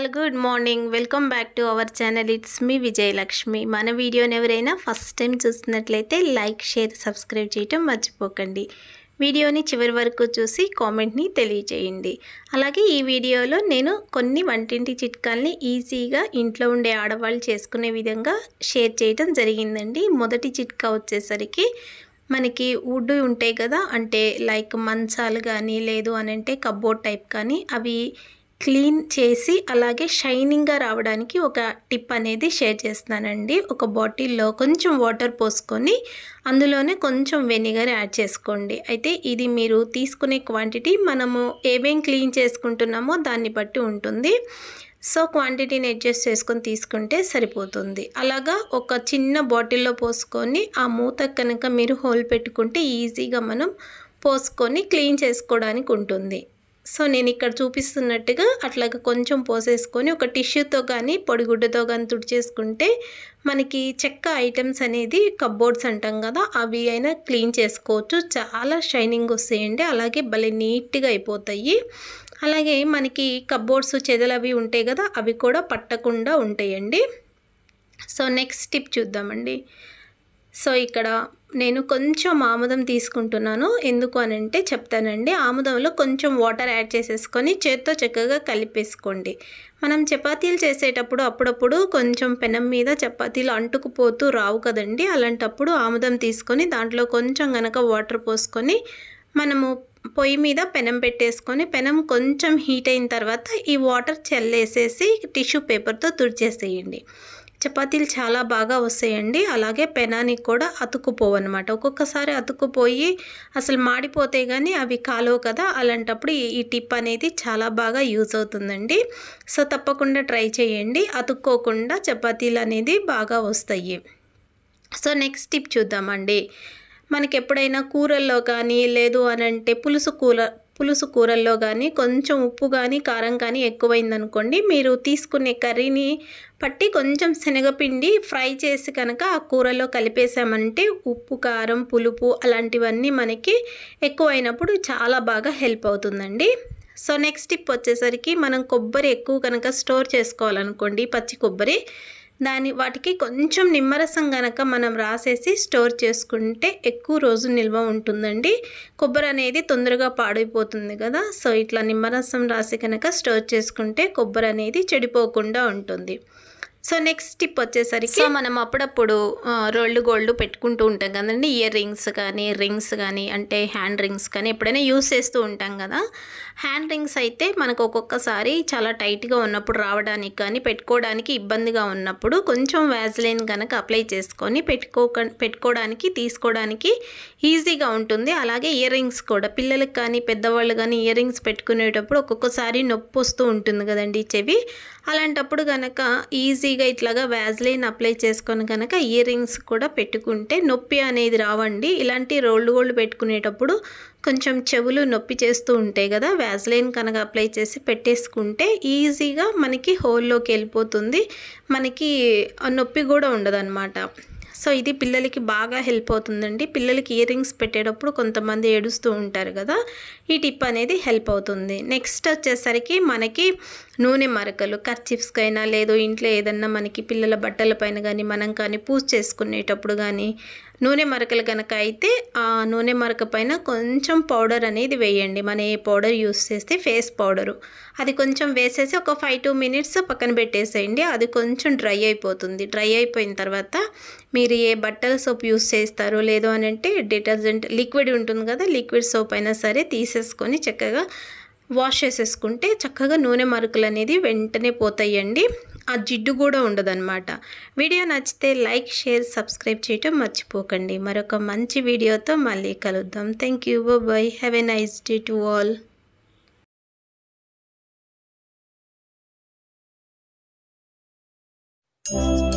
all good morning welcome back to our channel it's me Vijayalakshmi మన వీడియోని ఎవరైనా first time చూస్తున్నట్లయితే లైక్ షేర్ సబ్స్క్రైబ్ చేయటం మర్చిపోకండి వీడియోని చివరి వరకు చూసి కామెంట్ని తెలియచేయండి అలాగే ఈ వీడియోలో నేను కొన్ని వంటింటి చిట్కాల్ని ఈజీగా ఇంట్లో ఉండే ఆడవాళ్ళు చేసుకునే విధంగా షేర్ చేయడం జరిగిందండి మొదటి చిట్కా వచ్చేసరికి మనకి వుడ్ ఉంటాయి కదా అంటే లైక్ మంచాలు కానీ లేదు అని అంటే కబోర్డ్ టైప్ కానీ అవి క్లీన్ చేసి అలాగే షైనింగ్గా రావడానికి ఒక టిప్ అనేది షేర్ చేస్తున్నానండి ఒక బాటిల్లో కొంచెం వాటర్ పోసుకొని అందులోనే కొంచెం వెనిగర్ యాడ్ చేసుకోండి అయితే ఇది మీరు తీసుకునే క్వాంటిటీ మనము ఏమేం క్లీన్ చేసుకుంటున్నామో దాన్ని బట్టి ఉంటుంది సో క్వాంటిటీని అడ్జస్ట్ చేసుకొని తీసుకుంటే సరిపోతుంది అలాగా ఒక చిన్న బాటిల్లో పోసుకొని ఆ మూత కనుక మీరు హోల్ పెట్టుకుంటే ఈజీగా మనం పోసుకొని క్లీన్ చేసుకోవడానికి ఉంటుంది సో నేను ఇక్కడ చూపిస్తున్నట్టుగా అట్లాగా కొంచెం పోసేసుకొని ఒక టిష్యూతో కానీ పొడిగుడ్డతో కానీ తుడిచేసుకుంటే మనకి చెక్క ఐటమ్స్ అనేది కబ్బోర్డ్స్ అంటాం కదా అవి అయినా క్లీన్ చేసుకోవచ్చు చాలా షైనింగ్ వస్తాయండి అలాగే భలే నీట్గా అయిపోతాయి అలాగే మనకి కబ్బోర్డ్స్ చెదలు అవి ఉంటాయి కదా అవి కూడా పట్టకుండా ఉంటాయండి సో నెక్స్ట్ టిప్ చూద్దామండి సో ఇక్కడ నేను కొంచెం ఆముదం తీసుకుంటున్నాను ఎందుకు అని అంటే చెప్తానండి ఆముదంలో కొంచెం వాటర్ యాడ్ చేసేసుకొని చేత్తో చక్కగా కలిపేసుకోండి మనం చపాతీలు చేసేటప్పుడు అప్పుడప్పుడు కొంచెం పెనం మీద చపాతీలు అంటుకుపోతూ రావు కదండి అలాంటప్పుడు ఆముదం తీసుకొని దాంట్లో కొంచెం గనక వాటర్ పోసుకొని మనము పొయ్యి మీద పెనం పెట్టేసుకొని పెనం కొంచెం హీట్ అయిన తర్వాత ఈ వాటర్ చల్లేసేసి టిష్యూ పేపర్తో తుడిచేసేయండి చపాతీలు చాలా బాగా వస్తాయండి అలాగే పెనానికి కూడా అతుక్కుపోవు అనమాట ఒక్కొక్కసారి అతుక్కుపోయి అసలు మాడిపోతే కానీ అవి కాలవు కదా అలాంటప్పుడు ఈ టిప్ అనేది చాలా బాగా యూజ్ అవుతుందండి సో తప్పకుండా ట్రై చేయండి అతుక్కోకుండా చపాతీలు అనేది బాగా వస్తాయి సో నెక్స్ట్ టిప్ చూద్దామండి మనకి ఎప్పుడైనా కూరల్లో కానీ లేదు అని అంటే పులుసు కూర పులుసు కూరల్లో కానీ కొంచెం ఉప్పు కానీ కారం కానీ ఎక్కువైందనుకోండి మీరు తీసుకునే కర్రీని పట్టి కొంచెం శనగపిండి ఫ్రై చేసి కనుక ఆ కూరలో కలిపేసామంటే ఉప్పు కారం పులుపు అలాంటివన్నీ మనకి ఎక్కువైనప్పుడు చాలా బాగా హెల్ప్ అవుతుందండి సో నెక్స్ట్ టిప్ వచ్చేసరికి మనం కొబ్బరి ఎక్కువ కనుక స్టోర్ చేసుకోవాలనుకోండి పచ్చి కొబ్బరి దాని వాటికి కొంచెం నిమ్మరసం కనుక మనం రాసేసి స్టోర్ చేసుకుంటే ఎక్కువ రోజు నిల్వ ఉంటుందండి కొబ్బరి అనేది తొందరగా పాడైపోతుంది కదా సో ఇట్లా నిమ్మరసం రాసి కనుక స్టోర్ చేసుకుంటే కొబ్బరి అనేది చెడిపోకుండా ఉంటుంది సో నెక్స్ట్ టిప్ వచ్చేసరికి సో మనం అప్పుడప్పుడు రోల్డ్ గోల్డ్ పెట్టుకుంటూ ఉంటాం కదండి ఇయర్ రింగ్స్ కానీ రింగ్స్ కానీ అంటే హ్యాండ్ రింగ్స్ కానీ ఎప్పుడైనా యూస్ చేస్తూ ఉంటాం కదా హ్యాండ్ రింగ్స్ అయితే మనకు ఒక్కొక్కసారి చాలా టైట్గా ఉన్నప్పుడు రావడానికి కానీ పెట్టుకోవడానికి ఇబ్బందిగా ఉన్నప్పుడు కొంచెం వ్యాజ్లైన్ కనుక అప్లై చేసుకొని పెట్టుకో పెట్టుకోవడానికి తీసుకోవడానికి ఈజీగా ఉంటుంది అలాగే ఇయర్ రింగ్స్ కూడా పిల్లలకు కానీ పెద్దవాళ్ళు కానీ ఇయర్ రింగ్స్ పెట్టుకునేటప్పుడు ఒక్కొక్కసారి నొప్పి వస్తూ ఉంటుంది కదండి చెవి అలాంటప్పుడు కనుక ఈజీగా ఇట్లాగా వ్యాజ్లైన్ అప్లై చేసుకొని కనుక ఇయర్ రింగ్స్ కూడా పెట్టుకుంటే నొప్పి అనేది రావండి ఇలాంటి రోల్డ్ గోల్డ్ పెట్టుకునేటప్పుడు కొంచెం చెవులు నొప్పి చేస్తూ ఉంటాయి కదా వ్యాజ్లైన్ కనుక అప్లై చేసి పెట్టేసుకుంటే ఈజీగా మనకి హోల్లోకి వెళ్ళిపోతుంది మనకి నొప్పి కూడా ఉండదన్నమాట సో ఇది పిల్లలకి బాగా హెల్ప్ అవుతుందండి పిల్లలకి ఇయర్ రింగ్స్ పెట్టేటప్పుడు కొంతమంది ఏడుస్తూ ఉంటారు కదా ఈ టిప్ అనేది హెల్ప్ అవుతుంది నెక్స్ట్ వచ్చేసరికి మనకి నూనె మరకలు కర్చిప్స్కైనా లేదు ఇంట్లో ఏదన్నా మనకి పిల్లల బట్టల పైన కానీ మనం కానీ పూజ చేసుకునేటప్పుడు కానీ నూనె మరకలు కనుక అయితే ఆ నూనె మరక పైన కొంచెం పౌడర్ అనేది వేయండి మన ఏ పౌడర్ యూస్ చేస్తే ఫేస్ పౌడరు అది కొంచెం వేసేసి ఒక ఫైవ్ టూ మినిట్స్ పక్కన పెట్టేసేయండి అది కొంచెం డ్రై అయిపోతుంది డ్రై అయిపోయిన తర్వాత మీరు ఏ బట్టల సోప్ యూస్ చేస్తారో లేదో అని అంటే డిటర్జెంట్ లిక్విడ్ ఉంటుంది కదా లిక్విడ్ సోప్ అయినా సరే తీసేసుకొని చక్కగా వాష్ చేసేసుకుంటే చక్కగా నూనె మరకలు అనేది వెంటనే పోతాయండి ఆ జిడ్డు కూడా ఉండదన్నమాట వీడియో నచ్చితే లైక్ షేర్ సబ్స్క్రైబ్ చేయటం మర్చిపోకండి మరొక మంచి వీడియోతో మళ్ళీ కలుద్దాం thank you bye have a nice day to all thank you